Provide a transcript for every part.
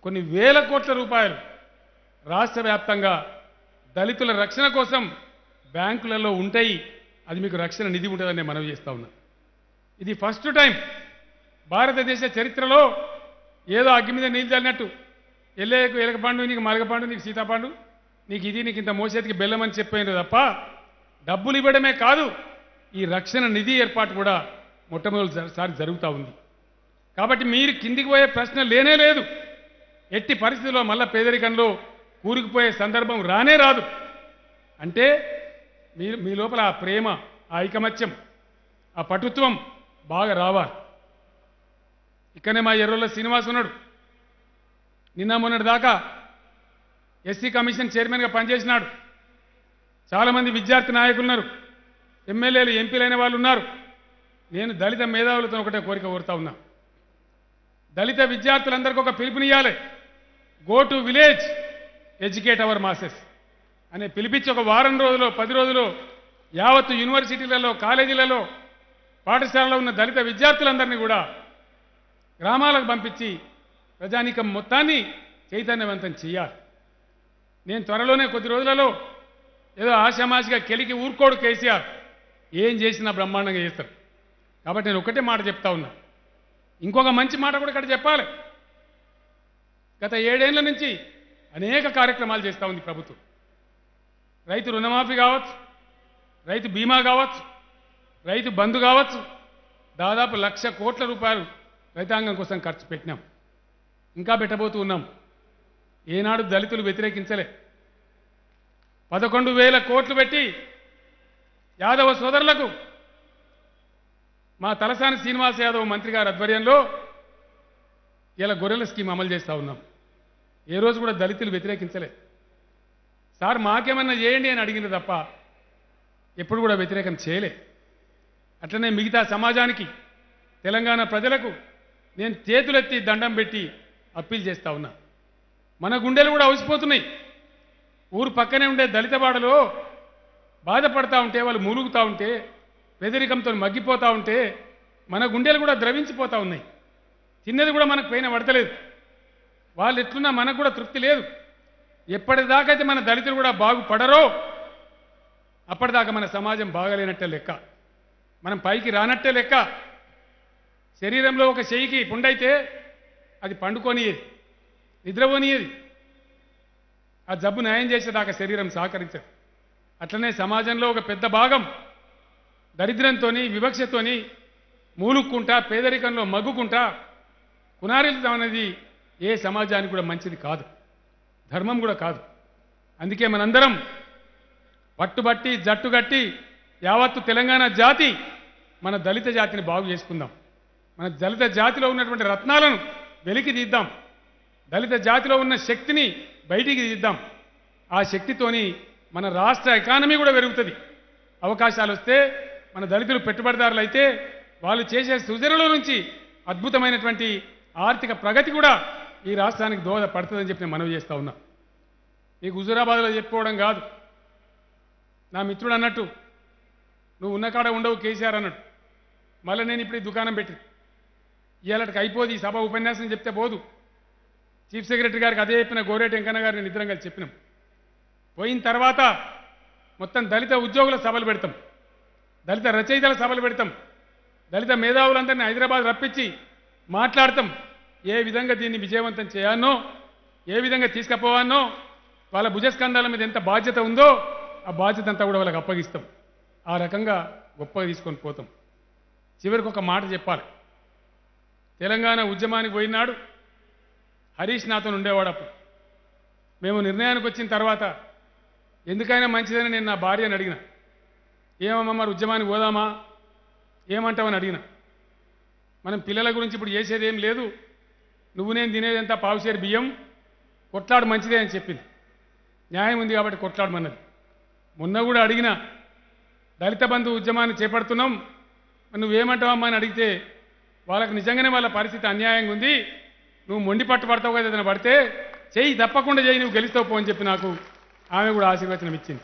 కొన్ని వేల కోట్ల రూపాయలు రాష్ట్ర వ్యాప్తంగా దళితుల రక్షణ కోసం బ్యాంకులలో ఉంటాయి అది మీకు రక్షణ నిధి ఉంటుందని నేను మనవి చేస్తా ఉన్నా ఇది ఫస్ట్ టైం భారతదేశ చరిత్రలో ఏదో అగ్గి మీద నీళ్ళు చల్లినట్టు ఎల్లేకు ఎలకపండు నీకు మలగపండు నీకు సీతాపండు నీకు ఇది నీకు ఇంత మోసేతికి బెల్లం అని చెప్పాను తప్ప డబ్బులు ఇవ్వడమే కాదు ఈ రక్షణ నిధి ఏర్పాటు కూడా మొట్టమొదటిసారి జరుగుతూ ఉంది కాబట్టి మీరు కిందికి పోయే ప్రశ్న లేనే లేదు ఎట్టి పరిస్థితుల్లో మళ్ళా పేదరికంలో కూరుకుపోయే సందర్భం రానే రాదు అంటే మీ మీ లోపల ఆ ప్రేమ ఆ ఐకమత్యం ఆ పటుత్వం బాగా రావాలి ఇక్కడనే మా ఎర్రలో శ్రీనివాస్ ఉన్నాడు నిన్న మొన్నటి దాకా ఎస్సీ కమిషన్ చైర్మన్గా పనిచేసినాడు చాలామంది విద్యార్థి నాయకులు ఉన్నారు ఎమ్మెల్యేలు ఎంపీలైన వాళ్ళు ఉన్నారు నేను దళిత మేధావులతో ఒకటే కోరిక కోరుతా ఉన్నా దళిత విద్యార్థులందరికీ ఒక పిలుపునియాలి go to village educate our masses అనే పిలిపించి ఒక వారం రోజులు పది రోజులు యావత్తు యూనివర్సిటీలలో కాలేజీలలో పాఠశాలలో ఉన్న దళిత విద్యార్థులందరినీ కూడా గ్రామాలకు పంపించి ప్రజానీకం మొత్తాన్ని చైతన్యవంతం చేయాలి నేను త్వరలోనే కొద్ది రోజులలో ఏదో ఆశామాషిగా కెలికి ఊరుకోడు కేసీఆర్ ఏం చేసినా బ్రహ్మాండంగా చేస్తారు కాబట్టి నేను ఒకటే మాట చెప్తా ఉన్నా ఇంకొక మంచి మాట కూడా ఇక్కడ చెప్పాలి గత ఏడేళ్ల నుంచి అనేక కార్యక్రమాలు చేస్తూ ఉంది ప్రభుత్వం రైతు రుణమాఫీ కావచ్చు రైతు బీమా కావచ్చు రైతు బంధు కావచ్చు దాదాపు లక్ష కోట్ల రూపాయలు రైతాంగం కోసం ఖర్చు పెట్టినాం ఇంకా పెట్టబోతూ ఉన్నాం ఏనాడు దళితులు వ్యతిరేకించలే పదకొండు వేల కోట్లు పెట్టి యాదవ సోదరులకు మా తలసాని శ్రీనివాస్ యాదవ్ మంత్రి గారి ఆధ్వర్యంలో ఇలా గొర్రెల స్కీమ్ అమలు చేస్తూ ఉన్నాం ఏ రోజు కూడా దళితులు వ్యతిరేకించలే సార్ మాకేమన్నా చేయండి అని అడిగింది తప్ప ఎప్పుడు కూడా వ్యతిరేకం చేయలే అట్లనే మిగతా సమాజానికి తెలంగాణ ప్రజలకు నేను చేతులెత్తి దండం పెట్టి అప్పీల్ చేస్తా ఉన్నా మన గుండెలు కూడా అవసిపోతున్నాయి ఊరు పక్కనే ఉండే దళితవాడలో బాధపడతా ఉంటే వాళ్ళు మూలుగుతూ ఉంటే పేదరికంతో మగ్గిపోతూ ఉంటే మన గుండెలు కూడా ద్రవించిపోతూ ఉన్నాయి తిన్నది కూడా మనకు పైన పడతలేదు వాళ్ళు ఎట్లున్నా మనకు కూడా తృప్తి లేదు ఎప్పటిదాకైతే మన దళితులు కూడా బాగుపడరో అప్పటిదాకా మన సమాజం బాగలేనట్టే లెక్క మనం పైకి రానట్టే లెక్క శరీరంలో ఒక చెయ్యికి పుండైతే అది పండుకోనియేది నిద్రపోనియేది ఆ జబ్బు నయం చేసేదాకా శరీరం సహకరించదు అట్లనే సమాజంలో ఒక పెద్ద భాగం దరిద్రంతో వివక్షతోని మూలుక్కుంటా పేదరికంలో మగ్గుకుంటా కునారిల్తం అనేది ఏ సమాజానికి కూడా మంచిది కాదు ధర్మం కూడా కాదు అందుకే మనందరం పట్టుబట్టి జట్టుగట్టి యావత్తు తెలంగాణ జాతి మన దళిత జాతిని బాగు చేసుకుందాం మన దళిత జాతిలో ఉన్నటువంటి రత్నాలను వెలికి తీద్దాం దళిత జాతిలో ఉన్న శక్తిని బయటికి తీద్దాం ఆ శక్తితోని మన రాష్ట్ర ఎకానమీ కూడా పెరుగుతుంది అవకాశాలు వస్తే మన దళితులు పెట్టుబడిదారులు అయితే వాళ్ళు చేసే సృజనల నుంచి అద్భుతమైనటువంటి ఆర్థిక ప్రగతి కూడా ఈ రాష్ట్రానికి దోహదపడుతుందని చెప్పి నేను మనవి చేస్తా ఉన్నా మీకు హుజురాబాద్లో చెప్పుకోవడం కాదు నా మిత్రుడు అన్నట్టు నువ్వు ఉన్న కాడ ఉండవు కేసీఆర్ అన్నట్టు మళ్ళీ నేను ఇప్పుడు ఈ దుకాణం పెట్టి ఇవాళకి అయిపోదు ఈ సభ ఉపన్యాసం చెప్తే పోదు చీఫ్ సెక్రటరీ గారికి అదే చెప్పిన గోరేటి వెంకన్న గారిని నేను ఇద్దరం కలిసి చెప్పినాం పోయిన తర్వాత మొత్తం దళిత ఉద్యోగుల సభలు పెడతాం దళిత రచయితల సభలు పెడతాం దళిత మేధావులందరినీ హైదరాబాద్ రప్పించి మాట్లాడతాం ఏ విధంగా దీన్ని విజయవంతం చేయాలనో ఏ విధంగా తీసుకుపోవాలనో వాళ్ళ భుజస్కంధాల మీద ఎంత బాధ్యత ఉందో ఆ బాధ్యత అంతా కూడా వాళ్ళకి అప్పగిస్తాం ఆ రకంగా గొప్పగా తీసుకొని పోతాం చివరికి ఒక మాట చెప్పాలి తెలంగాణ ఉద్యమానికి పోయినాడు హరీష్ నాతో ఉండేవాడు అప్పుడు మేము నిర్ణయానికి వచ్చిన తర్వాత ఎందుకైనా మంచిదని నేను నా భార్యని అడిగిన ఏమమ్మా మరి ఉద్యమానికి పోదామా ఏమంటావని అడిగిన మనం పిల్లల గురించి ఇప్పుడు చేసేది ఏం లేదు నువ్వు నేను తినేదంతా పావుసేరు బియ్యం కొట్లాడు మంచిదే అని చెప్పింది న్యాయం ఉంది కాబట్టి కొట్లాడమన్నది మొన్న కూడా అడిగిన దళిత బంధు ఉద్యమాన్ని చేపడుతున్నాం మరి నువ్వేమంటావమ్మా అని అడిగితే వాళ్ళకి నిజంగానే వాళ్ళ పరిస్థితి అన్యాయంగా ఉంది నువ్వు మొండి పట్టు పడతావు కదా ఏదైనా పడితే చెయ్యి తప్పకుండా చెయ్యి నువ్వు గెలుస్తావు పో అని చెప్పి నాకు ఆమె కూడా ఆశీర్వచనం ఇచ్చింది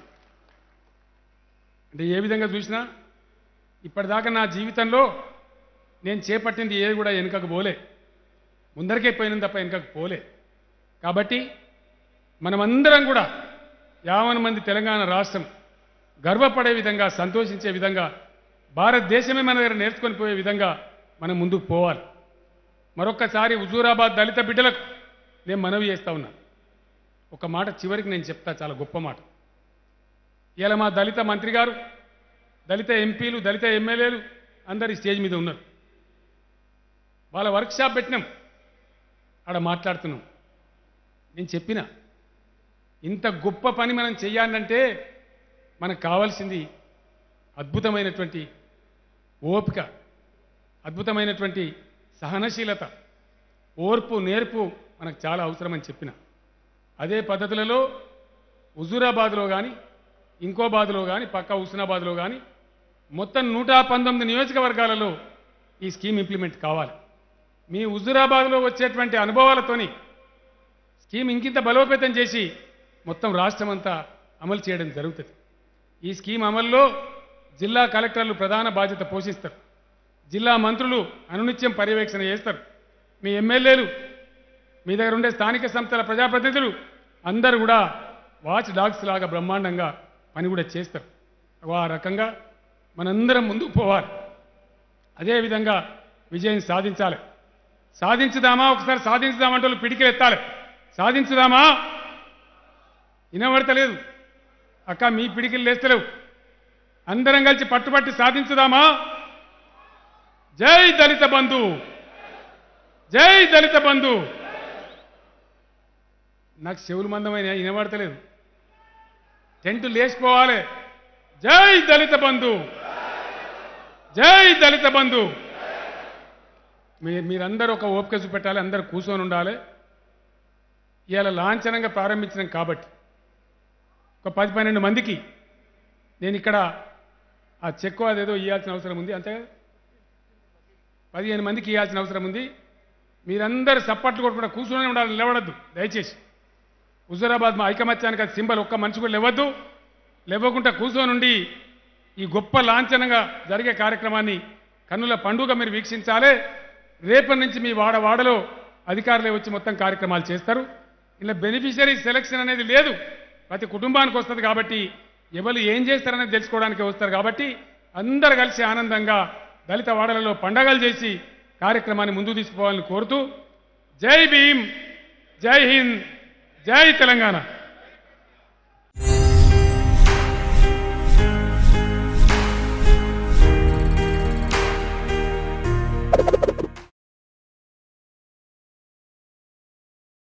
అంటే ఏ విధంగా చూసినా ఇప్పటిదాకా నా జీవితంలో నేను చేపట్టింది ఏది కూడా వెనుకకు పోలే ముందరికే పోయిన తప్ప వెనుకకు పోలే కాబట్టి మనమందరం కూడా యావన్ మంది తెలంగాణ రాష్ట్రం గర్వపడే విధంగా సంతోషించే విధంగా భారతదేశమే మన దగ్గర నేర్చుకొని పోయే విధంగా మనం ముందుకు పోవాలి మరొక్కసారి హుజూరాబాద్ దళిత బిడ్డలకు నేను మనవి చేస్తా ఉన్నా ఒక మాట చివరికి నేను చెప్తా చాలా గొప్ప మాట ఇలా మా దళిత మంత్రి గారు దళిత ఎంపీలు దళిత ఎమ్మెల్యేలు అందరు ఈ స్టేజ్ మీద ఉన్నారు వాళ్ళ వర్క్షాప్ పెట్టినాం ఆడ మాట్లాడుతున్నాం నేను చెప్పిన ఇంత గొప్ప పని మనం చెయ్యాలంటే మనకు కావాల్సింది అద్భుతమైనటువంటి ఓపిక అద్భుతమైనటువంటి సహనశీలత ఓర్పు నేర్పు మనకు చాలా అవసరమని చెప్పిన అదే పద్ధతులలో హుజూరాబాద్లో కానీ ఇంకో బాదులో కానీ పక్క హుస్నాబాద్లో కానీ మొత్తం నూట పంతొమ్మిది నియోజకవర్గాలలో ఈ స్కీమ్ ఇంప్లిమెంట్ కావాలి మీ హుజూరాబాద్లో వచ్చేటువంటి అనుభవాలతోని స్కీమ్ ఇంకింత బలోపేతం చేసి మొత్తం రాష్ట్రం అంతా అమలు చేయడం జరుగుతుంది ఈ స్కీమ్ అమల్లో జిల్లా కలెక్టర్లు ప్రధాన బాధ్యత పోషిస్తారు జిల్లా మంత్రులు అనునిత్యం పర్యవేక్షణ చేస్తారు మీ ఎమ్మెల్యేలు మీ దగ్గర ఉండే స్థానిక సంస్థల ప్రజాప్రతినిధులు అందరూ కూడా వాచ్ డాగ్స్ లాగా బ్రహ్మాండంగా పని కూడా చేస్తారు ఆ రకంగా మనందరం ముందుకు పోవాలి అదేవిధంగా విజయం సాధించాలి సాధించుదామా ఒకసారి సాధించుదామంటే వాళ్ళు పిడికిలు ఎత్తాలి సాధించుదామా వినబడతలేదు అక్క మీ పిడికిలు లేస్తలేవు అందరం కలిసి పట్టుబట్టి సాధించుదామా జై దళిత బంధు జై దళిత బంధు నాకు చెవులు మందమైన వినబడతలేదు టెంట్ లేచిపోవాలి జై దళిత బంధు జై దళిత బంధు మీ మీరందరూ ఒక ఓపిక చూపెట్టాలి అందరూ కూర్చొని ఉండాలి ఇవాళ లాంఛనంగా ప్రారంభించినాం కాబట్టి ఒక పది పన్నెండు మందికి నేను ఇక్కడ ఆ చెక్కు అదేదో ఇవ్వాల్సిన అవసరం ఉంది అంతే కదా? పదిహేను మందికి ఇవ్వాల్సిన అవసరం ఉంది మీరందరూ సప్పట్లు కొట్టుకుంటా కూర్చొని ఉండాలి నిలబడద్దు దయచేసి హుజూరాబాద్ మా ఐకమత్యానికి అది సింబల్ ఒక్క మనిషి కూడా లేవద్దు లేవకుండా కూర్చొని ఉండి ఈ గొప్ప లాంఛనంగా జరిగే కార్యక్రమాన్ని కన్నుల పండుగ మీరు వీక్షించాలి రేపటి నుంచి మీ వాడ వాడలో అధికారులే వచ్చి మొత్తం కార్యక్రమాలు చేస్తారు ఇలా బెనిఫిషరీ సెలక్షన్ అనేది లేదు ప్రతి కుటుంబానికి వస్తుంది కాబట్టి ఎవరు ఏం చేస్తారనేది తెలుసుకోవడానికి వస్తారు కాబట్టి అందరు కలిసి ఆనందంగా దళిత వాడలలో పండగలు చేసి కార్యక్రమాన్ని ముందుకు తీసుకుపోవాలని కోరుతూ జై భీమ్ జై హింద్ జై తెలంగాణ